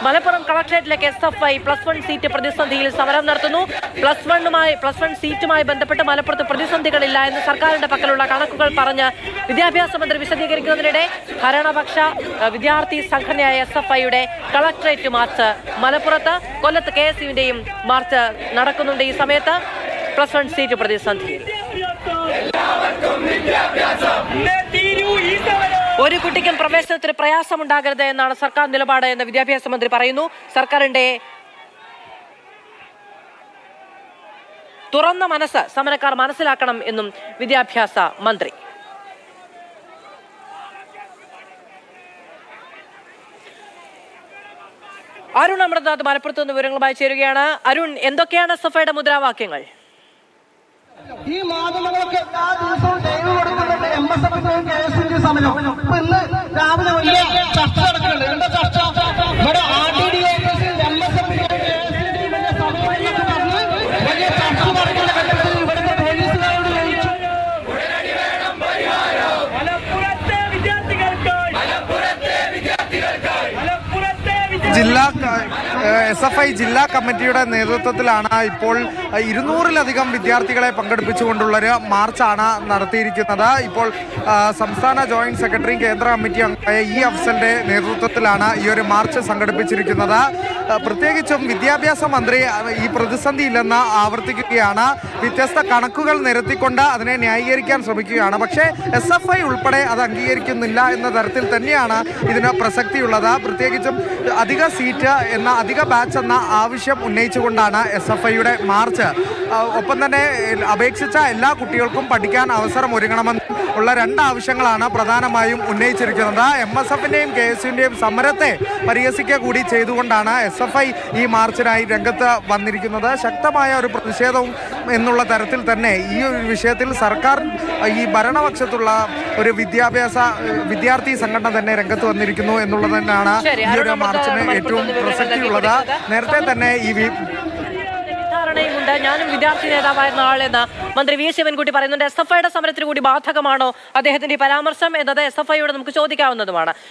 മലപ്പുറം കളക്ടറേറ്റിലേക്ക് S F I plus one seat പ്രതിസന്ധിയിൽ സമരം നടത്തുന്നു പ്ലസ് വണ്ണുമായി പ്ലസ് വൺ സീറ്റുമായി ബന്ധപ്പെട്ട് മലപ്പുറത്ത് പ്രതിസന്ധികളില്ല എന്ന് സർക്കാരിന്റെ പക്കലുള്ള കണക്കുകൾ പറഞ്ഞ് വിദ്യാഭ്യാസ മന്ത്രി വിശദീകരിക്കുന്നതിനിടെ ഭരണപക്ഷ ഏഹ്, വിദ്യാർത്ഥി സംഘടനയായ എസ് എഫ് ഐയുടെ കളക്ടറേറ്റ് മാർച്ച് മലപ്പുറത്ത് കൊല്ലത്ത് കെ എസ് യുവിന്റെയും മാർച്ച് നടക്കുന്നുണ്ട് ഈ സമയത്ത് പ്ലസ് വൺ സീറ്റ് പ്രതിസന്ധിയിൽ ഒരു കുട്ടിക്കും പ്രവേശനത്തിന് പ്രയാസമുണ്ടാകരുത് എന്നാണ് സർക്കാർ നിലപാട് എന്ന് വിദ്യാഭ്യാസ മന്ത്രി പറയുന്നു സർക്കാരിന്റെ തുറന്ന മനസ്സ് സമരക്കാർ മനസ്സിലാക്കണം എന്നും വിദ്യാഭ്യാസ മന്ത്രി അരുൺ അമൃതനാഥ് മലപ്പുറത്ത് നിന്ന് വിവരങ്ങളുമായി ചേരുകയാണ് അരുൺ എന്തൊക്കെയാണ് എസ് എഫ് ഐയുടെ മുദ്രാവാക്യങ്ങൾ ഈ മാധ്യമങ്ങളൊക്കെ എല്ലാ ദിവസവും ലൈവ് കൊടുക്കുന്നുണ്ട് എം എസ് എഫിന്റെയും കെ എസ് യുടെയും സമരം ഇപ്പൊ ഇന്ന് രാവിലെ വലിയ ചർച്ച നടക്കുന്നുണ്ട് എന്താ ചർച്ച ഇവിടെ ആർ ടി ഡി ഓഫീസിൽ എം എസ് എഫിന്റെയും കെ എസ് യുടെയും വലിയ സമരം എന്നൊക്കെ പറഞ്ഞ് വലിയ ചർച്ച നടക്കുന്ന ഘട്ടത്തിൽ ഇവിടുത്തെ പോലീസുകാരോട് ചോദിച്ചു മലപ്പുറത്തെ വിദ്യാർത്ഥികൾക്കായി മലപ്പുറത്തെ ജില്ലാ എസ് എഫ് ഐ ജില്ലാ കമ്മിറ്റിയുടെ നേതൃത്വത്തിലാണ് ഇപ്പോൾ ഇരുന്നൂറിലധികം വിദ്യാർത്ഥികളെ പങ്കെടുപ്പിച്ചുകൊണ്ടുള്ള ഒരു മാർച്ചാണ് നടത്തിയിരിക്കുന്നത് ഇപ്പോൾ ആ, സംസ്ഥാന ജോയിന്റ് സെക്രട്ടറിയും കേന്ദ്ര കമ്മിറ്റി അംഗമായ ഇ അഫ്സലിന്റെ നേതൃത്വത്തിലാണ് ഈ ഒരു മാർച്ച് സംഘടിപ്പിച്ചിരിക്കുന്നത് ആ, പ്രത്യേകിച്ചും വിദ്യാഭ്യാസ മന്ത്രി ആ, ഈ പ്രതിസന്ധി ഇല്ലെന്ന് ആവർത്തിക്കുകയാണ് വ്യത്യസ്ത കണക്കുകൾ നിരത്തിക്കൊണ്ട് അതിനെ ന്യായീകരിക്കാൻ ശ്രമിക്കുകയാണ് പക്ഷേ എസ് എഫ് ഐ ഉൾപ്പെടെ അത് അംഗീകരിക്കുന്നില്ല എന്ന തരത്തിൽ തന്നെയാണ് ഇതിന് പ്രസക്തിയുള്ളത് പ്രത്യേകിച്ചും അധിക സീറ്റ് എന്ന അധിക ബാച്ച് എന്ന ആവശ്യം ഉന്നയിച്ചുകൊണ്ടാണ് എസ് എഫ് ഐയുടെ മാർച്ച് ആ, ഒപ്പം തന്നെ എ- അപേക്ഷിച്ച എല്ലാ കുട്ടികൾക്കും പഠിക്കാൻ അവസരം ഒരുങ്ങണമെന്ന് ഉള്ള രണ്ട് ആവശ്യങ്ങളാണ് പ്രധാനമായും ഉന്നയിച്ചിരിക്കുന്നത് എം എസ് എഫിന്റെയും കെ എസ് യുവിന്റെയും സമരത്തെ പരിഹസിക്കുക കൂടി ചെയ്തുകൊണ്ടാണ് എസ് എഫ് ഐ ഈ മാർച്ചിനായി രംഗത്ത് വന്നിരിക്കുന്നത് ശക്തമായ ഒരു പ്രതിഷേധവും എന്നുള്ള തരത്തിൽ തന്നെ ഈ ഒരു വിഷയത്തിൽ സർക്കാർ ഈ ഭരണപക്ഷത്തുള്ള ഒരു വിദ്യാഭ്യാസ ഏഹ്, വിദ്യാർത്ഥി സംഘടന തന്നെ രംഗത്ത് വന്നിരിക്കുന്നു എന്നുള്ളത് തന്നെയാണ് ശരി, ഈ ഒരു അരുൺ മാർച്ചിന് അമൃത ഏറ്റവും മലപ്പുറത്ത് നിന്ന് പ്രസക്തിയുള്ളത് വിവരങ്ങൾ നേരത്തെ തന്നെ ഈ വി- ധാരണയുമുണ്ട് ഞാനും വിദ്യാർത്ഥി നേതാവായിരുന്ന ആളെന്ന് മന്ത്രി വി ശിവൻകുട്ടി പറയുന്നുണ്ട് എസ് എഫ് ഐയുടെ സമരത്തിന് കൂടി ബാധകമാണോ അദ്ദേഹത്തിന്റെ ഈ പരാമർശം എന്നത് എസ് എഫ് ഐയോട് നമുക്ക് ചോദിക്കാവുന്നതുമാണ്